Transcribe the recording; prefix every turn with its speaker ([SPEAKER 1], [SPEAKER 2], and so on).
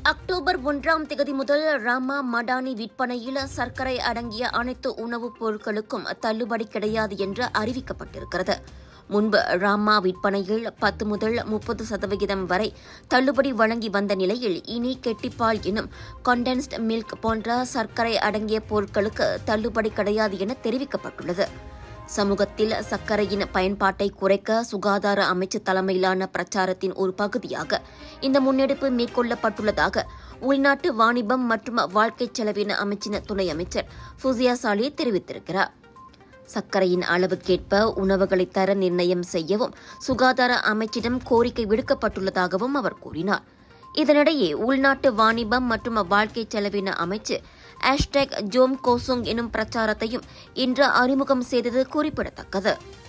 [SPEAKER 1] October ஒன்றாம் தேதி முதல் ராமா மடானி விற்பனையில் சர்க்கரை அடங்கிய அனைத்து உணவுப் பொருட்களுக்கும் தள்ளுபடி கிடையாது என்று அறிவிக்கப்பட்டிருக்கிறது முன்பு ராமா விற்பனையில் பத்து முதல் முப்பது சதவிகிதம் வரை தள்ளுபடி வழங்கி வந்த நிலையில் இனி கெட்டிப்பால் எனும் கண்டென்ஸ்ட் மில்க் போன்ற சர்க்கரை அடங்கிய பொருட்களுக்கு தள்ளுபடி கிடையாது என தெரிவிக்கப்பட்டுள்ளது சமூகத்தில் சர்க்கரையின் பயன்பாட்டை குறைக்க சுகாதார அமைச்சு தலைமையிலான பிரச்சாரத்தின் ஒரு பகுதியாக இந்த முன்னெடுப்பு மேற்கொள்ளப்பட்டுள்ளதாக உள்நாட்டு வாணிபம் மற்றும் வாழ்க்கை செலவின அமைச்சின் துணை அமைச்சர் ஃபுசியா சாலி தெரிவித்திருக்கிறார் சர்க்கரையின் அளவுக்கேற்ப உணவுகளை தர நிர்ணயம் செய்யவும் சுகாதார அமைச்சிடம் கோரிக்கை விடுக்கப்பட்டுள்ளதாகவும் அவர் கூறினார் இதனிடையே உள்நாட்டு வாணிபம் மற்றும் வாழ்க்கை செலவின அமைச்சு ஹேஷ்டேக் ஜோம் கோசுங் எனும் பிரச்சாரத்தையும் இன்று அறிமுகம் செய்தது குறிப்பிடத்தக்கது